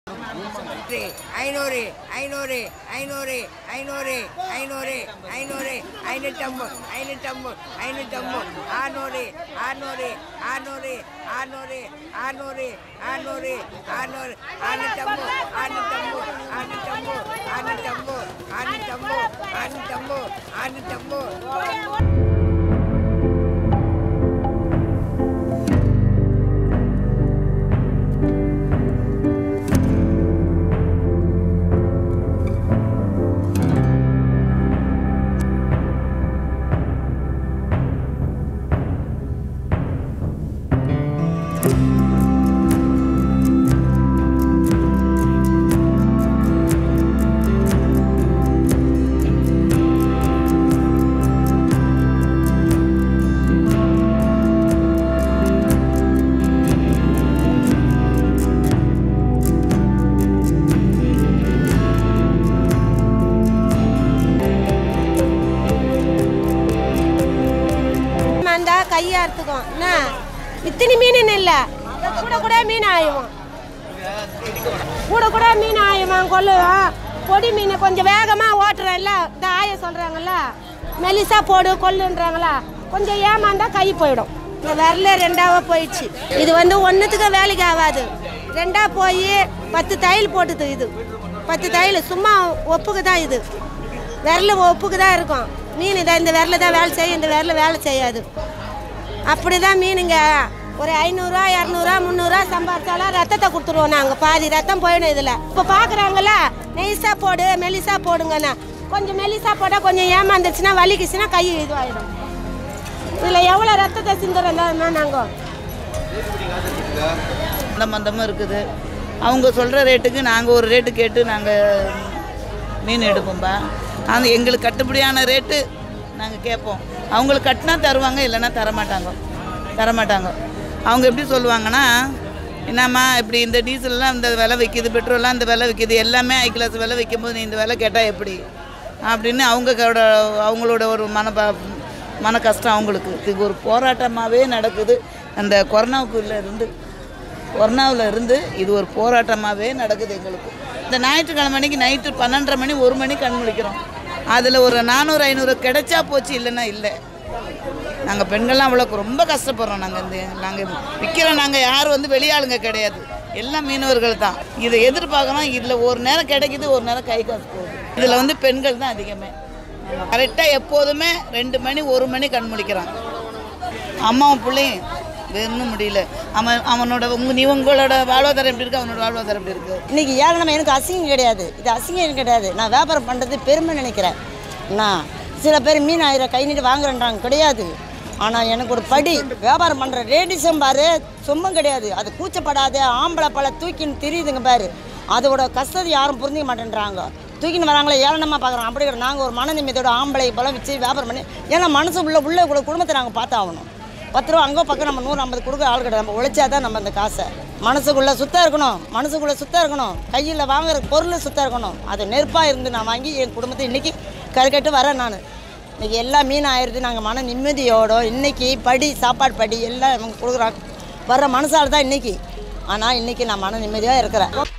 ஐநூறு ஐநூறு ஐநூறு ஐநூறு ஐநூறு ஐநூறு ஐநூற்றம்பது ஐநூற்றம்பது ஐநூற்றம்பது ஆறுநூறு ஆறுநூறு ஆறுநூறு ஆறுநூறு ஆறுநூறு ஆறுநூறு ஆறுநூறு ஆறுநூற்றம்பது ஆறுநூற்றம்பது ஆறுநூற்றம்பது ஆறுநூற்றம்பது ஆறுநூற்றம்பது ஆறுநூற்றம்பது ஆறுநூற்றம்பது வந்தா கையை அறுத்துக்கும் என்ன இத்தனை மீன் இல்லை கூட கூட மீன் ஆயிடும் கூட கூட மீன் ஆயிடுவான் கொல்லுவான் பொடி மீன் கொஞ்சம் வேகமாக ஓட்டுறேன்ல இந்த ஆய சொல்கிறாங்கல்ல மெலிசா போடு கொல்லுன்றாங்களா கொஞ்சம் ஏமாந்தா கை போயிடும் இந்த விரல ரெண்டாவா போயிடுச்சு இது வந்து ஒன்றுத்துக்கு வேலைக்கு ஆகாது ரெண்டா போய் பத்து தையல் போட்டுது இது பத்து தையல் சும்மா ஒப்புக்கு தான் இது விரல் ஒப்புக்கு தான் இருக்கும் மீன் இதை இந்த விரல தான் வேலை செய்யும் இந்த விரல வேலை செய்யாது அப்படி தான் மீனுங்க ஒரு ஐநூறுரூவா இரநூறுவா முந்நூறுரூவா சம்பாதிச்சாலும் ரத்தத்தை கொடுத்துருவோம் நாங்கள் பாதி ரத்தம் போயிடும் இதில் இப்போ பார்க்குறாங்களா நெய்ஸா போடு மெலிசா போடுங்கண்ணா கொஞ்சம் மெலிசா போட்டால் கொஞ்சம் ஏமாந்துச்சுன்னா வலிக்குச்சுன்னா கை இதுவாகிடும் இதில் எவ்வளோ ரத்தத்தை சிந்துறோம்னா நாங்கள் அந்த மந்தமும் இருக்குது அவங்க சொல்கிற ரேட்டுக்கு நாங்கள் ஒரு ரேட்டு கேட்டு நாங்கள் மீன் எடுப்போம்பா அந்த எங்களுக்கு கட்டுப்படியான ரேட்டு நாங்கள் கேட்போம் அவங்களுக்கு கட்டினா தருவாங்க இல்லைன்னா தரமாட்டாங்க தரமாட்டாங்க அவங்க எப்படி சொல்லுவாங்கன்னா என்னம்மா இப்படி இந்த டீசல்லாம் இந்த விலை விற்கிது பெட்ரோல்லாம் இந்த விலை விற்கிது எல்லாமே ஹை கிளாஸ் விலை விற்கும்போது நீ இந்த விலை கேட்டால் எப்படி அப்படின்னு அவங்க கூட அவங்களோட ஒரு மன மன கஷ்டம் அவங்களுக்கு இது ஒரு போராட்டமாகவே நடக்குது அந்த கொரோனாவுக்குள்ள இருந்து கொரோனாவில் இருந்து இது ஒரு போராட்டமாகவே நடக்குது எங்களுக்கு இந்த ஞாயிற்றுக்கிழமை அன்னைக்கு நைட்டு பன்னெண்டரை மணி ஒரு மணி கண் முழிக்கிறோம் அதில் ஒரு நானூறு ஐநூறு கிடைச்சா போச்சு இல்லைன்னா இல்லை நாங்கள் பெண்கள்லாம் அவ்வளோக்கு ரொம்ப கஷ்டப்படுறோம் நாங்கள் இந்த நாங்கள் விற்கிற நாங்கள் யாரும் வந்து வெளியாளுங்க கிடையாது எல்லாம் மீனவர்கள் தான் இதை எதிர்பார்க்குறோம் இதில் ஒரு நேரம் கிடைக்குது ஒரு நேரம் கை காசு போகுது இதில் வந்து பெண்கள் தான் அதிகமே கரெக்டாக எப்போதுமே ரெண்டு மணி ஒரு மணி கண் முழிக்கிறான் அம்மாவும் பிள்ளையும் வேணும் முடியல அவன் அவனோட உங்க நீ உங்களோட வாழ்வாதாரம் எப்படி இருக்கு அவனோட வாழ்வாதாரம் எப்படி இருக்கு இன்னைக்கு ஏழனமே எனக்கு அசிங்கம் கிடையாது இது அசிங்கம் கிடையாது நான் வியாபாரம் பண்ணுறது பெருமை நினைக்கிறேன் நான் சில பேர் மீன் ஆயிரம் கை நீட்டு வாங்குறேன்றாங்க கிடையாது ஆனால் எனக்கு ஒரு படி வியாபாரம் பண்ணுற லேடிஸும் பாரு சும்மா கிடையாது அது கூச்சப்படாத ஆம்பளை பழ தூக்கின்னு தெரியுதுங்க பாரு அதோட கஷ்டத்தை யாரும் புரிஞ்சுக்க மாட்டேன்றாங்க தூக்கின்னு வராங்களே ஏளனமாக பார்க்குறோம் அப்படி கிடையாது. நாங்கள் ஒரு மன நிம்மதியோட ஆம்பளை பழம் வச்சு வியாபாரம் பண்ணி ஏன்னா மனசு உள்ள உள்ள கூட குடும்பத்தை நாங்கள் பார்த்தாகணும் பத்து ரூபா அங்கே பக்கம் நம்ம நூறு ஐம்பது கொடுக்க ஆள் கிடையாது நம்ம உழைச்சா தான் நம்ம அந்த காசை மனசுக்குள்ளே சுத்தம் இருக்கணும் மனசுக்குள்ளே சுத்தம் இருக்கணும் கையில் வாங்குற பொருள் சுத்தம் இருக்கணும் அது நெருப்பாக இருந்து நான் வாங்கி என் குடும்பத்தை இன்றைக்கி கருக்கட்டு வரேன் நான் இன்றைக்கி எல்லா மீன் ஆயிடுது நாங்கள் மன நிம்மதியோட இன்றைக்கி படி சாப்பாடு படி எல்லாம் அவங்க கொடுக்குறாங்க வர்ற மனசால தான் இன்றைக்கி ஆனால் இன்றைக்கி நான் மன நிம்மதியாக இருக்கிறேன்